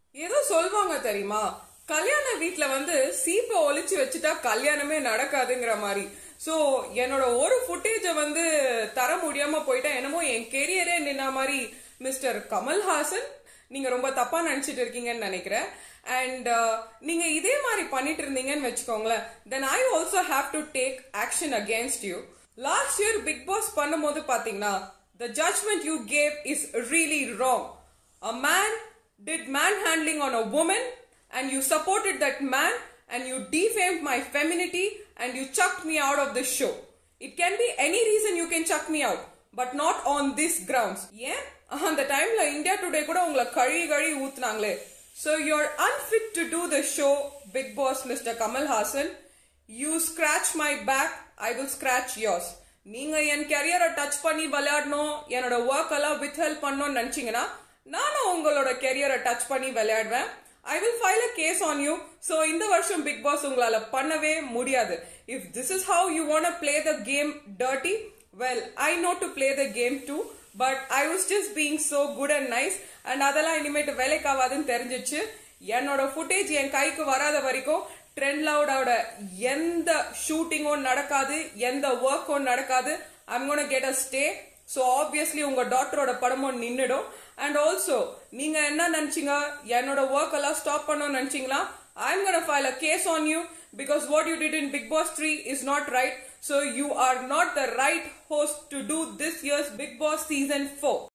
ஏதோ சொல்வாங்க தெரியுமா கல்யாண வீட்ல வந்து சீப்பை ஒளிச்சு வச்சுட்டா கல்யாணமே நடக்காதுங்கிற மாதிரி சோ என்னோட ஒரு ஃபுட்டேஜ வந்து தர முடியாம போயிட்டா என்னமோ என் கெரியரே நின்ன மாதிரி மிஸ்டர் கமல்ஹாசன் நீங்க ரொம்ப தப்பா நினைச்சிட்டு இருக்கீங்கன்னு நினைக்கிறேன் அண்ட் நீங்க இதே மாதிரி பண்ணிட்டு இருந்தீங்கன்னு வச்சுக்கோங்களேன் then I also have to take action against you last year Bigg Boss பண்ணும்போது பாத்தீங்கன்னா the judgement you gave is really wrong A man did manhandling on a woman and you supported that man and you defamed my femininity and you chucked me out of the show. It can be any reason you can chuck me out, but not on this grounds. ஏன் அந்த டைம்ல India today கூட உங்களை கழி கழி ஊத்துனாங்களே So you're unfit to do the show, Big Boss Mr. Kamal Hassan. You scratch my back, I will scratch yours. நீங்க என் கெரியரை touch பண்ணி விளையாடணும் என்னோட ஒர்க் எல்லாம் வித் ஹெல்ப் பண்ணணும்னு நினைச்சீங்கன்னா நானும் உங்களோட கெரியரை டச் பண்ணி விளையாடுவேன் I will file a case on you so இந்த வருஷம் பிக் பாஸ் உங்களால பண்ணவே முடியாது if this is how you want play the game dirty well I know to play the game too but I was just being so good and nice and அதெல்லாம் இனிமேட்டு வேலைக்காவாதுன்னு தெரிஞ்சிச்சு என்னோட footage என் கைக்கு வராத வரைக்கும் ட்ரெண்ட் லவுடோட எந்த ஷூட்டிங்கும் நடக்காது எந்த ஒர்க்கும் நடக்காது I'm gonna get a stay so obviously உங்க டாக்டரோட படமும் நின்னுடும் அண்ட் ஆல்சோ நீங்க என்ன நினைச்சீங்க என்னோட ஒர்க் எல்லாம் ஸ்டாப் பண்ணணும்னு நினைச்சீங்களா I'm gonna file a case on you because what you did in Bigg Boss three is not right so you are not the right host to do this years Bigg Boss season four